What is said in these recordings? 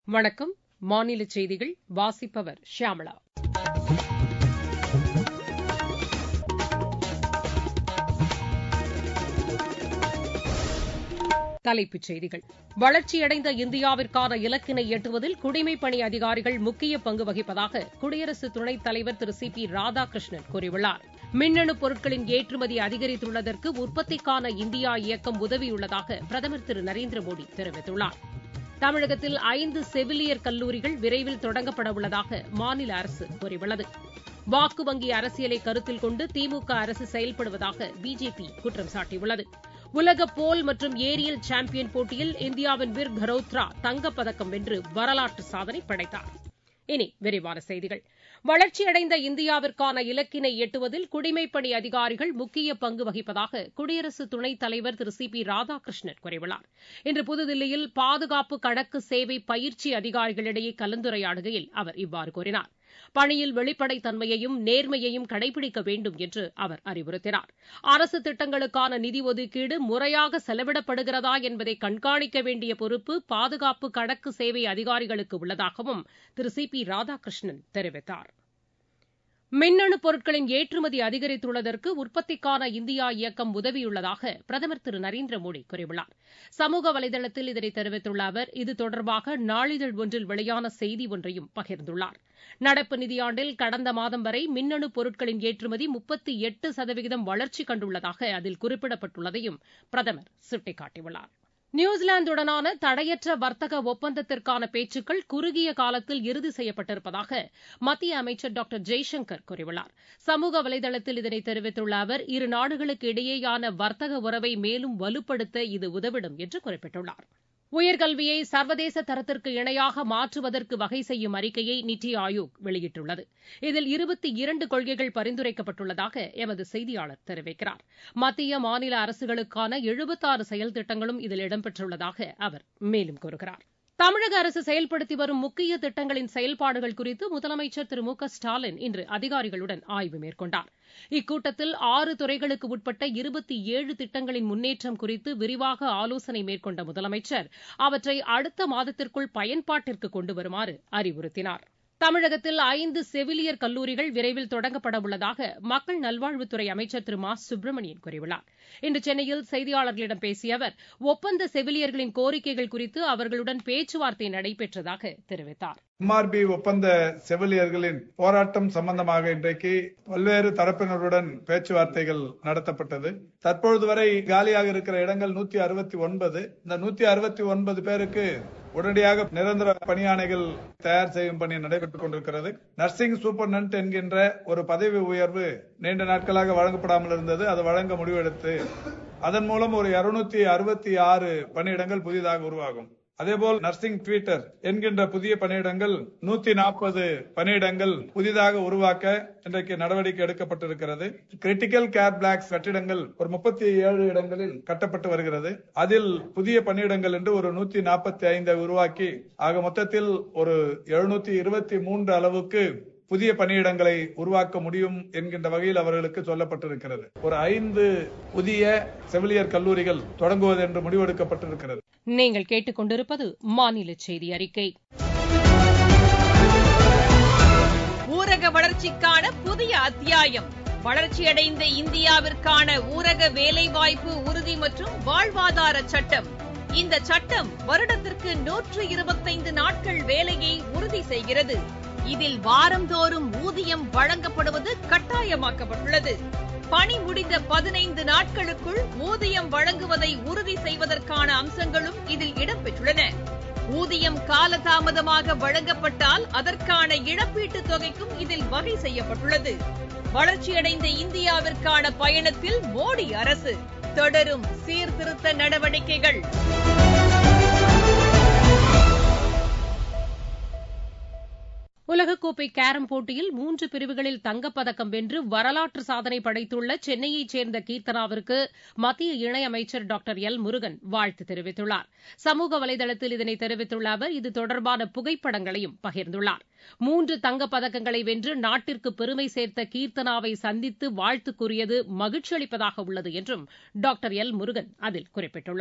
வணக்கம் மாநில செய்திகள் வாசிப்பவர் ஷியாமளா தலைப்புச் செய்திகள் வளர்ச்சியடைந்த இந்தியாவிற்கான இலக்கினை எட்டுவதில் குடிமைப் பணி அதிகாரிகள் முக்கிய பங்கு வகிப்பதாக குடியரசு துணைத் தலைவர் திரு சி பி ராதாகிருஷ்ணன் கூறியுள்ளார் மின்னணு பொருட்களின் ஏற்றுமதி அதிகரித்துள்ளதற்கு உற்பத்திக்கான இந்தியா இயக்கம் உதவியுள்ளதாக பிரதமர் திரு நரேந்திர மோடி தெரிவித்துள்ளார் தமிழகத்தில் ஐந்து செவிலியர் கல்லூரிகள் விரைவில் தொடங்கப்படவுள்ளதாக மாநில அரசு கூறியுள்ளது வாக்கு வங்கி அரசியலை கருத்தில் கொண்டு திமுக அரசு செயல்படுவதாக பிஜேபி குற்றம் சாட்டியுள்ளது உலக போல் மற்றும் ஏரியல் சாம்பியன் போட்டியில் இந்தியாவின் வீர் கரோத்ரா தங்கப்பதக்கம் வென்று வரலாற்று சாதனை படைத்தார் இனி விரிவான செய்திகள் வளர்ச்சியடைந்த இந்தியாவிற்கான இலக்கினை எட்டுவதில் குடிமைப்பணி அதிகாரிகள் முக்கிய பங்கு வகிப்பதாக குடியரசு துணைத் தலைவர் திரு சி பி ராதாகிருஷ்ணன் கூறியுள்ளார் இன்று புதுதில்லியில் பாதுகாப்பு கணக்கு சேவை பயிற்சி அதிகாரிகளிடையே கலந்துரையாடுகையில் அவர் இவ்வாறு கூறினார் பணியில் வெளிப்படைத் தன்மையையும் நேர்மையையும் கடைபிடிக்க வேண்டும் என்று அவர் அறிவுறுத்தினார் அரசு திட்டங்களுக்கான நிதி ஒதுக்கீடு முறையாக செலவிடப்படுகிறதா என்பதை கண்காணிக்க வேண்டிய பொறுப்பு பாதுகாப்பு கணக்கு சேவை அதிகாரிகளுக்கு உள்ளதாகவும் திரு சி பி ராதாகிருஷ்ணன் தெரிவித்தார் மின்னணு பொருட்களின் ஏற்றுமதி அதிகரித்துள்ளதற்கு உற்பத்திக்கான இந்தியா இயக்கம் உதவியுள்ளதாக பிரதமர் திரு நரேந்திர மோடி கூறியுள்ளார் சமூக வலைதளத்தில் இதனை தெரிவித்துள்ள அவர் இது தொடர்பாக நாளிதழ் ஒன்றில் வெளியான செய்தி ஒன்றையும் பகிர்ந்துள்ளார் நடப்பு நிதியாண்டில் கடந்த மாதம் வரை மின்னணு பொருட்களின் ஏற்றுமதி முப்பத்தி எட்டு சதவிகிதம் வளர்ச்சி கண்டுள்ளதாக அதில் குறிப்பிடப்பட்டுள்ளதையும் பிரதமர் சுட்டிக்காட்டியுள்ளார் நியூசிலாந்துடனான தடையற்ற வர்த்தக ஒப்பந்தத்திற்கான பேச்சுக்கள் குறுகிய காலத்தில் இறுதி செய்யப்பட்டிருப்பதாக மத்திய அமைச்சர் டாக்டர் ஜெய்சங்கர் கூறியுள்ளார் சமூக வலைதளத்தில் இதனை தெரிவித்துள்ள அவர் இரு நாடுகளுக்கு இடையேயான வர்த்தக உறவை மேலும் வலுப்படுத்த இது உதவிடும் என்று குறிப்பிட்டுள்ளார் உயர்கல்வியை சர்வதேச தரத்திற்கு இணையாக மாற்றுவதற்கு வகை செய்யும் அறிக்கையை நித்தி ஆயோக் வெளியிட்டுள்ளது இதில் இருபத்தி இரண்டு கொள்கைகள் பரிந்துரைக்கப்பட்டுள்ளதாக எமது செய்தியாளர் தெரிவிக்கிறார் மத்திய மாநில அரசுகளுக்கான எழுபத்தாறு செயல் திட்டங்களும் இதில் இடம்பெற்றுள்ளதாக அவர் மேலும் கூறுகிறார் தமிழக அரசு செயல்படுத்தி வரும் முக்கிய திட்டங்களின் செயல்பாடுகள் குறித்து முதலமைச்சர் திரு மு க ஸ்டாலின் இன்று அதிகாரிகளுடன் ஆய்வு மேற்கொண்டார் இக்கூட்டத்தில் ஆறு துறைகளுக்கு உட்பட்ட இருபத்தி ஏழு திட்டங்களின் முன்னேற்றம் குறித்து விரிவாக ஆலோசனை மேற்கொண்ட முதலமைச்சர் அவற்றை அடுத்த மாதத்திற்குள் பயன்பாட்டிற்கு கொண்டு வருமாறு அறிவுறுத்தினார் தமிழகத்தில் ஐந்து செவிலியர் கல்லூரிகள் விரைவில் தொடங்கப்பட உள்ளதாக மக்கள் நல்வாழ்வுத்துறை அமைச்சர் திரு மா சுப்பிரமணியன் கூறியுள்ளார் இன்று சென்னையில் செய்தியாளர்களிடம் பேசிய அவர் ஒப்பந்த செவிலியர்களின் கோரிக்கைகள் குறித்து அவர்களுடன் பேச்சுவார்த்தை நடைபெற்றதாக தெரிவித்தார் எம்ஆர்பி ஒப்பந்த செவிலியர்களின் போராட்டம் சம்பந்தமாக இன்றைக்கு பல்வேறு தரப்பினருடன் பேச்சுவார்த்தைகள் நடத்தப்பட்டது தற்பொழுது வரை காலியாக இருக்கிற இடங்கள் நூத்தி அறுபத்தி ஒன்பது இந்த நூத்தி அறுபத்தி ஒன்பது பேருக்கு உடனடியாக நிரந்தர பணியாணைகள் தயார் செய்யும் பணி நடைபெற்றுக் கொண்டிருக்கிறது நர்சிங் சூப்பர்டென்ட் என்கின்ற ஒரு பதவி உயர்வு நீண்ட நாட்களாக வழங்கப்படாமல் இருந்தது அது வழங்க முடிவெடுத்து அதன் மூலம் ஒரு இருநூத்தி அறுபத்தி ஆறு பணியிடங்கள் புதிதாக உருவாகும் அதேபோல் நர்சிங் ட்வீட்டர் என்கின்ற புதிய பணியிடங்கள் நூத்தி நாற்பது பணியிடங்கள் புதிதாக உருவாக்க இன்றைக்கு நடவடிக்கை எடுக்கப்பட்டிருக்கிறது கிரிட்டிக்கல் கேர் பிளாக்ஸ் கட்டிடங்கள் ஒரு முப்பத்தி ஏழு இடங்களில் கட்டப்பட்டு வருகிறது அதில் புதிய பணியிடங்கள் என்று ஒரு நூத்தி நாற்பத்தி ஐந்தை உருவாக்கி ஆக மொத்தத்தில் ஒரு எழுநூத்தி இருபத்தி மூன்று அளவுக்கு புதிய பணியிடங்களை உருவாக்க முடியும் என்கின்ற வகையில் அவர்களுக்கு சொல்லப்பட்டிருக்கிறது ஒரு ஐந்து புதிய செவிலியர் கல்லூரிகள் தொடங்குவது என்று முடிவெடுக்கப்பட்டிருக்கிறது நீங்கள் கேட்டுக்கொண்டிருப்பது மாநில செய்தி அறிக்கை ஊரக வளர்ச்சிக்கான புதிய அத்தியாயம் வளர்ச்சியடைந்த இந்தியாவிற்கான ஊரக வேலைவாய்ப்பு உறுதி மற்றும் வாழ்வாதார சட்டம் இந்த சட்டம் வருடத்திற்கு நூற்று இருபத்தைந்து நாட்கள் வேலையை உறுதி செய்கிறது இதில் வாரந்தோறும் ஊதியம் வழங்கப்படுவது கட்டாயமாக்கப்பட்டுள்ளது பணி முடிந்த பதினைந்து நாட்களுக்குள் ஊதியம் வழங்குவதை உறுதி செய்வதற்கான அம்சங்களும் இதில் இடம்பெற்றுள்ளன ஊதியம் காலதாமதமாக வழங்கப்பட்டால் அதற்கான இழப்பீட்டுத் தொகைக்கும் இதில் வகை செய்யப்பட்டுள்ளது வளர்ச்சியடைந்த இந்தியாவிற்கான பயணத்தில் மோடி அரசு தொடரும் சீர்திருத்த நடவடிக்கைகள் உலகக்கோப்பை கேரம் போட்டியில் மூன்று பிரிவுகளில் தங்கப்பதக்கம் வென்று வரலாற்று சாதனை படைத்துள்ள சென்னையைச் சேர்ந்த கீர்த்தனாவிற்கு மத்திய இணையமைச்சர் டாக்டர் எல் முருகன் வாழ்த்து தெரிவித்துள்ளார் சமூக வலைதளத்தில் இதனை தெரிவித்துள்ள அவர் இது தொடர்பான புகைப்படங்களையும் பகிர்ந்துள்ளார் மூன்று தங்கப்பதக்கங்களை வென்று நாட்டிற்கு பெருமை சேர்த்த கீர்த்தனாவை சந்தித்து வாழ்த்து கூறியது மகிழ்ச்சி அளிப்பதாக உள்ளது என்றும் டாக்டர் எல் முருகன் அதில் குறிப்பிட்டுள்ளார்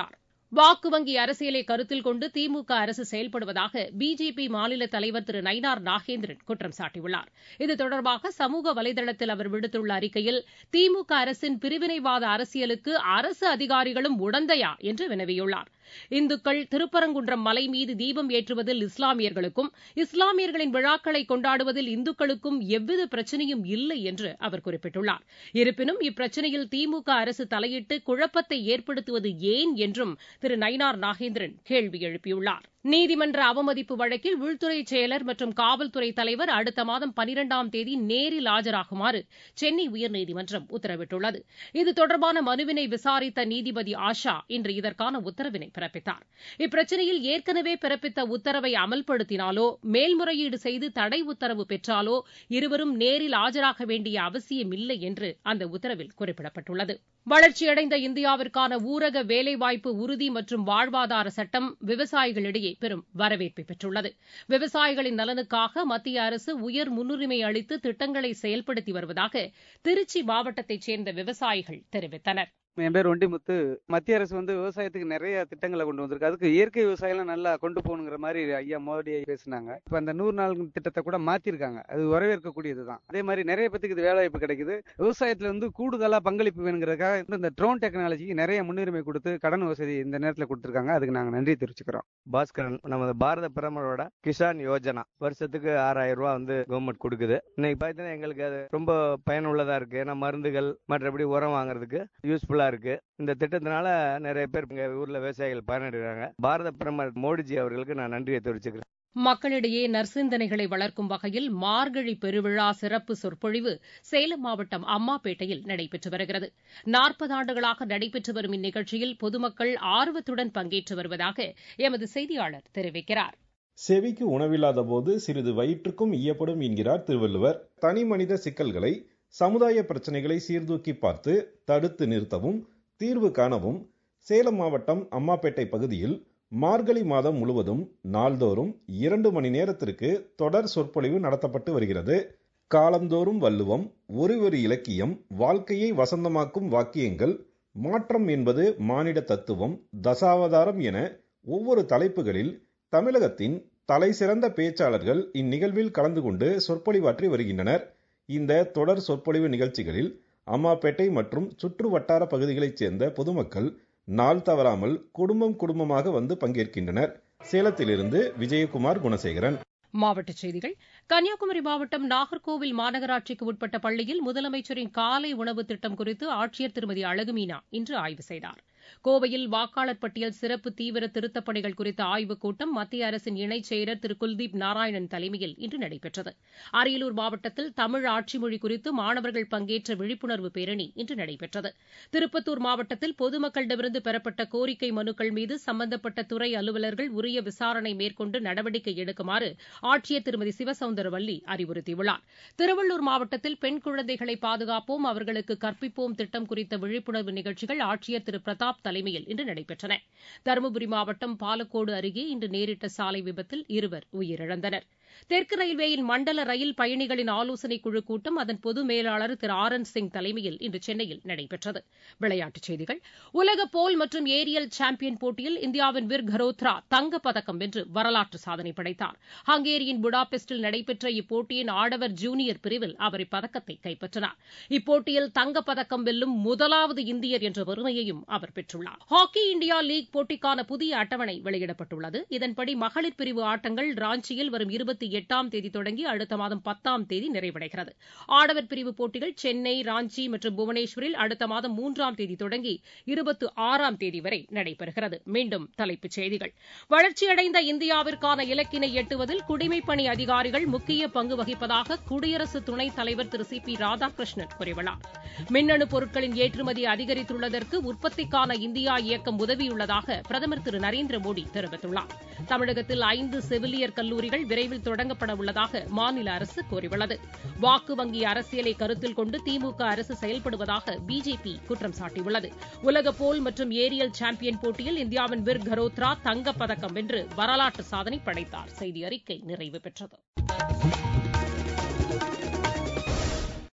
வாக்கு வங்கி அரசியலை கருத்தில் கொண்டு திமுக அரசு செயல்படுவதாக பிஜேபி மாநில தலைவர் திரு நயினார் நாகேந்திரன் குற்றம் சாட்டியுள்ளார் இது தொடர்பாக சமூக வலைதளத்தில் அவர் விடுத்துள்ள அறிக்கையில் திமுக அரசின் பிரிவினைவாத அரசியலுக்கு அரசு அதிகாரிகளும் உடந்தையா என்று வினவியுள்ளார் இந்துக்கள் திருப்பரங்குன்றம் மலை மீது தீபம் ஏற்றுவதில் இஸ்லாமியர்களுக்கும் இஸ்லாமியர்களின் விழாக்களை கொண்டாடுவதில் இந்துக்களுக்கும் எவ்வித பிரச்சனையும் இல்லை என்று அவர் குறிப்பிட்டுள்ளார் இருப்பினும் இப்பிரச்சனையில் திமுக அரசு தலையிட்டு குழப்பத்தை ஏற்படுத்துவது ஏன் என்றும் திரு நயினார் நாகேந்திரன் கேள்வி எழுப்பியுள்ளார் நீதிமன்ற அவமதிப்பு வழக்கில் உள்துறை செயலர் மற்றும் காவல்துறை தலைவர் அடுத்த மாதம் பனிரெண்டாம் தேதி நேரில் ஆஜராகுமாறு சென்னை உயர்நீதிமன்றம் உத்தரவிட்டுள்ளது இது தொடர்பான மனுவினை விசாரித்த நீதிபதி ஆஷா இன்று இதற்கான உத்தரவினை பிறப்பித்தார் இப்பிரச்சனையில் ஏற்கனவே பிறப்பித்த உத்தரவை அமல்படுத்தினாலோ மேல்முறையீடு செய்து தடை உத்தரவு பெற்றாலோ இருவரும் நேரில் ஆஜராக வேண்டிய அவசியமில்லை என்று அந்த உத்தரவில் குறிப்பிடப்பட்டுள்ளது வளர்ச்சியடைந்த இந்தியாவிற்கான ஊரக வேலைவாய்ப்பு உறுதி மற்றும் வாழ்வாதார சட்டம் விவசாயிகளிடையே பெரும் வரவேற்பை பெற்றுள்ளது விவசாயிகளின் நலனுக்காக மத்திய அரசு உயர் முன்னுரிமை அளித்து திட்டங்களை செயல்படுத்தி வருவதாக திருச்சி மாவட்டத்தைச் சேர்ந்த விவசாயிகள் தெரிவித்தனர் என் பேர் ஒண்டிமுத்து மத்திய அரசு வந்து விவசாயத்துக்கு நிறைய திட்டங்களை கொண்டு வந்திருக்கு அதுக்கு இயற்கை விவசாயம் நல்லா கொண்டு போகணுங்கிற மாதிரி ஐயா மோடி பேசினாங்க இப்ப அந்த நூறு நாள் திட்டத்தை கூட மாத்திருக்காங்க அது வரவேற்கக்கூடியதுதான் அதே மாதிரி நிறைய பேத்துக்கு இது வேலை வாய்ப்பு கிடைக்குது விவசாயத்துல வந்து கூடுதலா பங்களிப்பு வேணுங்கிறதுக்காக இந்த ட்ரோன் டெக்னாலஜிக்கு நிறைய முன்னுரிமை கொடுத்து கடன் வசதி இந்த நேரத்தில் கொடுத்திருக்காங்க அதுக்கு நாங்க நன்றி தெரிவிச்சுக்கிறோம் பாஸ்கரன் நமது பாரத பிரதமரோட கிசான் யோஜனா வருஷத்துக்கு ஆறாயிரம் ரூபாய் வந்து கவர்மெண்ட் கொடுக்குது இன்னைக்கு பார்த்தீங்கன்னா எங்களுக்கு அது ரொம்ப பயனுள்ளதா இருக்கு ஏன்னா மருந்துகள் மற்றபடி உரம் வாங்குறதுக்கு யூஸ்ஃபுல்லா இருக்கு இந்த திட்டத்தினால நிறைய பேர் எங்க ஊர்ல விவசாயிகள் பயனடைகிறாங்க பாரத பிரதமர் மோடிஜி அவர்களுக்கு நான் நன்றியை தெரிவிச்சுக்கிறேன் மக்களிடையே நற்சிந்தனைகளை வளர்க்கும் வகையில் மார்கழி பெருவிழா சிறப்பு சொற்பொழிவு சேலம் மாவட்டம் அம்மாப்பேட்டையில் நடைபெற்று வருகிறது நாற்பது ஆண்டுகளாக நடைபெற்று வரும் இந்நிகழ்ச்சியில் பொதுமக்கள் ஆர்வத்துடன் பங்கேற்று வருவதாக எமது செய்தியாளர் தெரிவிக்கிறார் செவிக்கு உணவில்லாத போது சிறிது வயிற்றுக்கும் ஈயப்படும் என்கிறார் திருவள்ளுவர் தனி மனித சிக்கல்களை சமுதாய பிரச்சனைகளை சீர்தூக்கி பார்த்து தடுத்து நிறுத்தவும் தீர்வு காணவும் சேலம் மாவட்டம் அம்மாப்பேட்டை பகுதியில் மார்கழி மாதம் முழுவதும் நாள்தோறும் இரண்டு மணி நேரத்திற்கு தொடர் சொற்பொழிவு நடத்தப்பட்டு வருகிறது காலந்தோறும் வள்ளுவம் ஒரு ஒரு இலக்கியம் வாழ்க்கையை வசந்தமாக்கும் வாக்கியங்கள் மாற்றம் என்பது மானிட தத்துவம் தசாவதாரம் என ஒவ்வொரு தலைப்புகளில் தமிழகத்தின் தலைசிறந்த பேச்சாளர்கள் இந்நிகழ்வில் கலந்து கொண்டு சொற்பொழிவாற்றி வருகின்றனர் இந்த தொடர் சொற்பொழிவு நிகழ்ச்சிகளில் அம்மாப்பேட்டை மற்றும் சுற்று வட்டார பகுதிகளைச் சேர்ந்த பொதுமக்கள் நாள் தவறாமல் குடும்பம் குடும்பமாக வந்து பங்கேற்கின்றனர் சேலத்திலிருந்து விஜயகுமார் குணசேகரன் மாவட்டச் செய்திகள் கன்னியாகுமரி மாவட்டம் நாகர்கோவில் மாநகராட்சிக்கு உட்பட்ட பள்ளியில் முதலமைச்சரின் காலை உணவு திட்டம் குறித்து ஆட்சியர் திருமதி அழகுமீனா இன்று ஆய்வு செய்தார் கோவையில் வாக்காளர் பட்டியல் சிறப்பு தீவிர திருத்தப் பணிகள் குறித்த ஆய்வுக் கூட்டம் மத்திய அரசின் இணைச் செயலர் திரு குல்தீப் நாராயணன் தலைமையில் இன்று நடைபெற்றது அரியலூர் மாவட்டத்தில் தமிழ் ஆட்சி மொழி குறித்து மாணவர்கள் பங்கேற்ற விழிப்புணர்வு பேரணி இன்று நடைபெற்றது திருப்பத்தூர் மாவட்டத்தில் பொதுமக்களிடமிருந்து பெறப்பட்ட கோரிக்கை மனுக்கள் மீது சம்பந்தப்பட்ட துறை அலுவலர்கள் உரிய விசாரணை மேற்கொண்டு நடவடிக்கை எடுக்குமாறு ஆட்சியர் திருமதி சிவசவுந்தரவல்லி அறிவுறுத்தியுள்ளார் திருவள்ளூர் மாவட்டத்தில் பெண் குழந்தைகளை பாதுகாப்போம் அவர்களுக்கு கற்பிப்போம் திட்டம் குறித்த விழிப்புணர்வு நிகழ்ச்சிகள் ஆட்சியர் திரு பிரதாப் தலைமையில் இன்று நடைபெற்றன தருமபுரி மாவட்டம் பாலக்கோடு அருகே இன்று நேரிட்ட சாலை விபத்தில் இருவர் உயிரிழந்தனர் தெற்கு ரயில்வேயின் மண்டல ரயில் பயணிகளின் ஆலோசனைக் குழு கூட்டம் அதன் பொது மேலாளர் திரு ஆர் என் சிங் தலைமையில் இன்று சென்னையில் நடைபெற்றது விளையாட்டுச் செய்திகள் உலக போல் மற்றும் ஏரியல் சாம்பியன் போட்டியில் இந்தியாவின் வீர் கரோத்ரா தங்கப்பதக்கம் வென்று வரலாற்று சாதனை படைத்தார் ஹங்கேரியின் புடாபெஸ்டில் நடைபெற்ற இப்போட்டியின் ஆடவர் ஜூனியர் பிரிவில் அவர் இப்பதக்கத்தை கைப்பற்றினார் இப்போட்டியில் தங்கப்பதக்கம் வெல்லும் முதலாவது இந்தியர் என்ற பெருமையையும் அவர் பெற்றுள்ளார் ஹாக்கி இந்தியா லீக் போட்டிக்கான புதிய அட்டவணை வெளியிடப்பட்டுள்ளது இதன்படி மகளிர் பிரிவு ஆட்டங்கள் ராஞ்சியில் வரும் இருபத்தி எட்டாம் தேதி தொடங்கி அடுத்த மாதம் பத்தாம் தேதி நிறைவடைகிறது ஆடவர் பிரிவு போட்டிகள் சென்னை ராஞ்சி மற்றும் புவனேஸ்வரில் அடுத்த மாதம் மூன்றாம் தேதி தொடங்கி இருபத்தி ஆறாம் தேதி வரை நடைபெறுகிறது மீண்டும் தலைப்புச் செய்திகள் வளர்ச்சியடைந்த இந்தியாவிற்கான இலக்கினை எட்டுவதில் குடிமைப்பணி அதிகாரிகள் முக்கிய பங்கு வகிப்பதாக குடியரசு துணைத் தலைவர் திரு சி பி ராதாகிருஷ்ணன் கூறியுள்ளார் மின்னணு பொருட்களின் ஏற்றுமதி அதிகரித்துள்ளதற்கு உற்பத்திக்கான இந்தியா இயக்கம் உதவியுள்ளதாக பிரதமர் திரு நரேந்திர மோடி தெரிவித்துள்ளார் தமிழகத்தில் ஐந்து செவிலியர் கல்லூரிகள் விரைவில் தொடங்கப்பட உள்ளதாக மாநில அரசு கூறியுள்ளது வாக்கு வங்கி அரசியலை கருத்தில் கொண்டு திமுக அரசு செயல்படுவதாக பிஜேபி குற்றம் சாட்டியுள்ளது உலக போல் மற்றும் ஏரியல் சாம்பியன் போட்டியில் இந்தியாவின் விர் கரோத்ரா தங்கப்பதக்கம் வென்று வரலாற்று சாதனை படைத்தார் செய்தி அறிக்கை நிறைவு பெற்றது